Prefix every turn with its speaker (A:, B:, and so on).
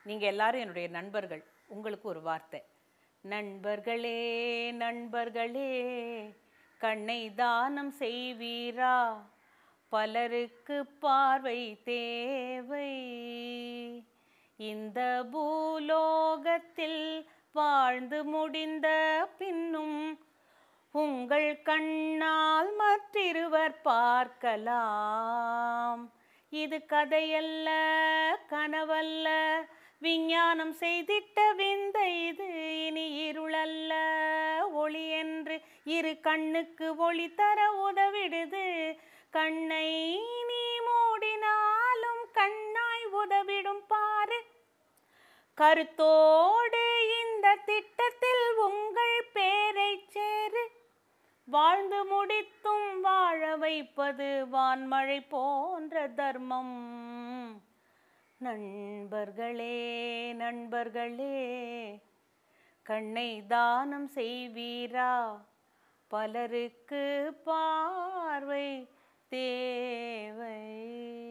A: நீங்கள் எல்லாரும் என்னுடைய நண்பர்கள் உங்களுக்கு ஒரு வார்த்தை நண்பர்களே நண்பர்களே கண்ணை தானம் செய்வீரா பலருக்கு பார்வை தேவை இந்த பூலோகத்தில் வாழ்ந்து முடிந்த பின்னும் உங்கள் கண்ணால் மற்றிருவர் பார்க்கலாம் இது கதையல்ல கனவல்ல விஞ்ஞானம் செய்திட்ட விந்தை இது இனி இருளல்ல ஒளி என்று இரு கண்ணுக்கு ஒளி தர உதவிடுது கண்ணை நீ மூடினாலும் கண்ணாய் உதவிடும் பாரு கருத்தோடு இந்த திட்டத்தில் உங்கள் பேரை சேரு வாழ்ந்து முடித்தும் வாழ வைப்பது வான்மழை போன்ற தர்மம் நண்பர்களே நண்பர்களே கண்ணை தானம் செய்வீரா பலருக்கு பார்வை தேவை